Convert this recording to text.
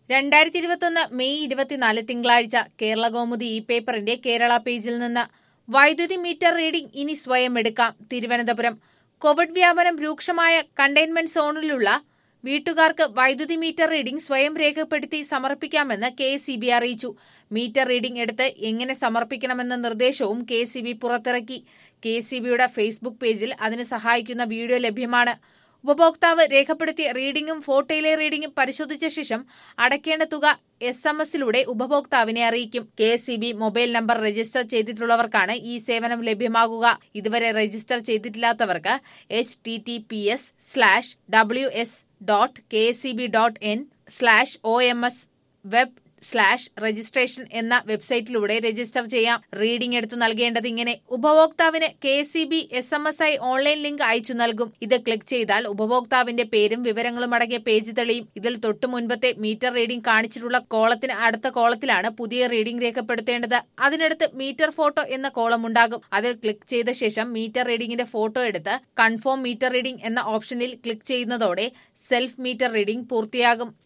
രണ്ടായിരത്തി ഇരുപത്തൊന്ന് മെയ് ഇരുപത്തിനാല് തിങ്കളാഴ്ച കേരള കൗമുദി ഇ പേപ്പറിന്റെ കേരള പേജിൽ നിന്ന് വൈദ്യുതി മീറ്റർ റീഡിംഗ് ഇനി സ്വയം എടുക്കാം തിരുവനന്തപുരം കോവിഡ് വ്യാപനം രൂക്ഷമായ കണ്ടെയ്ൻമെന്റ് സോണിലുള്ള വീട്ടുകാർക്ക് വൈദ്യുതി മീറ്റർ റീഡിംഗ് സ്വയം രേഖപ്പെടുത്തി സമർപ്പിക്കാമെന്ന് കെ സി ബി അറിയിച്ചു മീറ്റർ റീഡിംഗ് എടുത്ത് എങ്ങനെ സമർപ്പിക്കണമെന്ന നിർദ്ദേശവും കെ സി ബി പുറത്തിറക്കി കെ സി ബിയുടെ ഫേസ്ബുക്ക് പേജിൽ അതിന് സഹായിക്കുന്ന വീഡിയോ ലഭ്യമാണ് ഉപഭോക്താവ് രേഖപ്പെടുത്തിയ റീഡിംഗും ഫോട്ടോയിലെ റീഡിംഗും പരിശോധിച്ച ശേഷം അടയ്ക്കേണ്ട തുക എസ് എം എസിലൂടെ ഉപഭോക്താവിനെ അറിയിക്കും K C B mobile number register ചെയ്തിട്ടുള്ളവർക്കാണ് ഈ സേവനം ലഭ്യമാകുക ഇതുവരെ രജിസ്റ്റർ ചെയ്തിട്ടില്ലാത്തവർക്ക് H T T P S slash W S dot K C B dot N slash O M S web slash registration എന്ന വെബ്സൈറ്റിലൂടെ രജിസ്റ്റർ ചെയ്യാം റീഡിംഗ് എടുത്തു നൽകേണ്ടത് ഇങ്ങനെ ഉപഭോക്താവിന് K C B S M S I online link അയച്ചു നൽകും ഇത് ക്ലിക്ക് ചെയ്താൽ ഉപഭോക്താവിന്റെ പേരും വിവരങ്ങളും അടങ്ങിയ പേജ് തെളിയും ഇതിൽ തൊട്ടു മുൻപത്തെ മീറ്റർ റീഡിംഗ് കാണിച്ചിട്ടുള്ള കോളത്തിന് അടുത്ത കോളത്തിലാണ് പുതിയ റീഡിംഗ് രേഖപ്പെടുത്തേണ്ടത് അതിനടുത്ത് മീറ്റർ ഫോട്ടോ എന്ന കോളം ഉണ്ടാകും അതിൽ ക്ലിക്ക് ചെയ്ത ശേഷം മീറ്റർ റീഡിംഗിന്റെ ഫോട്ടോ എടുത്ത് കൺഫേം മീറ്റർ റീഡിംഗ് എന്ന ഓപ്ഷനിൽ ക്ലിക്ക് ചെയ്യുന്നതോടെ സെൽഫ് മീറ്റർ റീഡിംഗ് പൂർത്തിയാകും